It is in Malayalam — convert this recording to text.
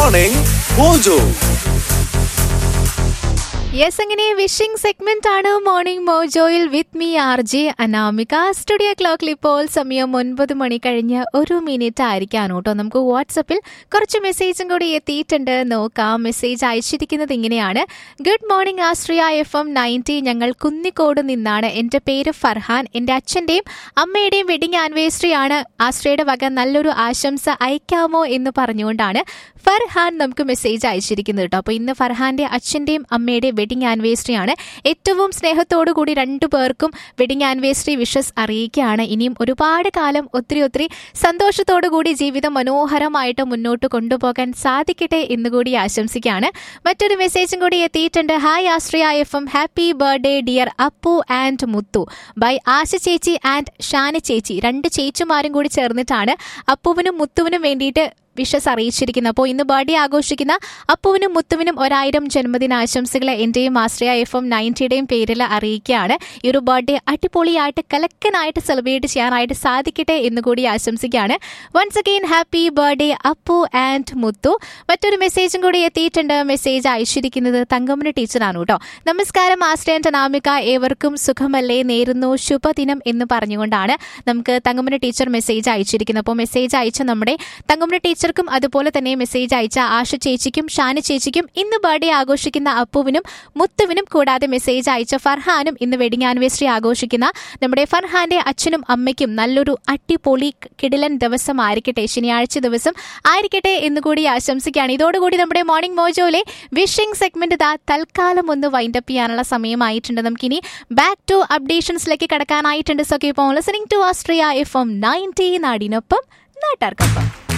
Morning Mojo. യെസ് അങ്ങനെ വിഷിംഗ് സെഗ്മെന്റ് ആണ് മോർണിംഗ് മോജോയിൽ with me R J Anamika studio ക്ലോക്കിൽ ഇപ്പോൾ സമയം ഒൻപത് മണി കഴിഞ്ഞ് ഒരു മിനിറ്റ് ആയിരിക്കാണ് കേട്ടോ നമുക്ക് വാട്സപ്പിൽ കുറച്ച് മെസ്സേജും കൂടി എത്തിയിട്ടുണ്ട് നോക്കാം മെസ്സേജ് അയച്ചിരിക്കുന്നത് ഇങ്ങനെയാണ് good morning Ashraya F M ninety ഞങ്ങൾ കുന്നിക്കോട് നിന്നാണ് എൻ്റെ പേര് ഫർഹാൻ എൻ്റെ അച്ഛൻ്റെയും അമ്മയുടെയും വെഡിങ് ആനിവേഴ്സറി ആണ് ആശ്രയയുടെ വക നല്ലൊരു ആശംസ അയക്കാമോ എന്ന് പറഞ്ഞുകൊണ്ടാണ് ഫർഹാൻ നമുക്ക് മെസ്സേജ് അയച്ചിരിക്കുന്നത് കേട്ടോ അപ്പോൾ ഇന്ന് ഫർഹാന്റെ അച്ഛന്റെയും അമ്മയുടെയും വെഡിങ് ആനിവേഴ്സറി ആണ് ഏറ്റവും സ്നേഹത്തോടു കൂടി രണ്ടു പേർക്കും വെഡിങ് ആനിവേഴ്സറി വിഷസ് അറിയിക്കുകയാണ് ഇനിയും ഒരുപാട് കാലം ഒത്തിരി ഒത്തിരി സന്തോഷത്തോടു കൂടി ജീവിതം മനോഹരമായിട്ട് മുന്നോട്ട് കൊണ്ടുപോകാൻ സാധിക്കട്ടെ എന്ന് കൂടി ആശംസിക്കുകയാണ് മറ്റൊരു മെസ്സേജും കൂടി എത്തിയിട്ടുണ്ട് hi Ashraya F M happy birthday dear Appu and Muthu by Asha ചേച്ചി ആൻഡ് ഷാന ചേച്ചി രണ്ട് ചേച്ചിമാരും കൂടി ചേർന്നിട്ടാണ് അപ്പുവിനും മുത്തുവിനും വേണ്ടിയിട്ട് വിഷസ് അറിയിച്ചിരിക്കുന്നത് അപ്പോൾ ഇന്ന് ബർത്ത്ഡേ ആഘോഷിക്കുന്ന അപ്പുവിനും മുത്തുവിനും ഒരായിരം ജന്മദിനാശംസകൾ എൻ്റെയും ആശ്രയ എഫ് എം നയൻറ്റിയുടെയും പേരിൽ അറിയിക്കുകയാണ് ഈ ഒരു ബർത്ത്ഡേ അടിപൊളിയായിട്ട് കലക്കനായിട്ട് സെലിബ്രേറ്റ് ചെയ്യാനായിട്ട് സാധിക്കട്ടെ എന്ന് കൂടി ആശംസിക്കുകയാണ് once again happy birthday Appu and Muthu മറ്റൊരു മെസ്സേജും കൂടി എത്തിയിട്ടുണ്ട് മെസ്സേജ് അയച്ചിരിക്കുന്നത് തങ്കമ്മന ടീച്ചറാണ് കേട്ടോ നമസ്കാരം ആശ്രയ അനാമിക ഏവർക്കും സുഖമല്ലേ നേരുന്നു ശുഭദിനം എന്ന് പറഞ്ഞുകൊണ്ടാണ് നമുക്ക് തങ്കമ്മന ടീച്ചർ മെസ്സേജ് അയച്ചിരിക്കുന്നത് അപ്പോൾ മെസ്സേജ് അയച്ച നമ്മുടെ തങ്കമ്മന ടീച്ചർക്കും അതുപോലെ തന്നെ മെസ്സേജ് അയച്ച ആശ ചേച്ചിക്കും ഷാന ചേച്ചിക്കും ഇന്ന് ബർത്ത്ഡേ ആഘോഷിക്കുന്ന അപ്പുവിനും മുത്തുവിനും കൂടാതെ മെസ്സേജ് അയച്ച ഫർഹാനും ഇന്ന് വെഡിങ് ആനിവേഴ്സറി ആഘോഷിക്കുന്ന നമ്മുടെ ഫർഹാന്റെ അച്ഛനും അമ്മയ്ക്കും നല്ലൊരു അടിപൊളി കിടിലൻ ദിവസം ആയിരിക്കട്ടെ ശനിയാഴ്ച ദിവസം ആയിരിക്കട്ടെ എന്ന് കൂടി ആശംസിക്കുകയാണ് ഇതോടുകൂടി നമ്മുടെ മോർണിംഗ് മോജോയിലെ വിഷിംഗ് സെഗ്മെന്റ് ഇതാ തൽക്കാലം ഒന്ന് വൈൻഡപ്പ് ചെയ്യാനുള്ള സമയമായിട്ടുണ്ട് നമുക്കിനി ബാക്ക് ടു അപ്ഡേഷൻസിലേക്ക് കടക്കാനായിട്ടുണ്ട് so keep on listening to Ashraya F M ninety നാടിനൊപ്പം നാട്ടാർക്കൊപ്പം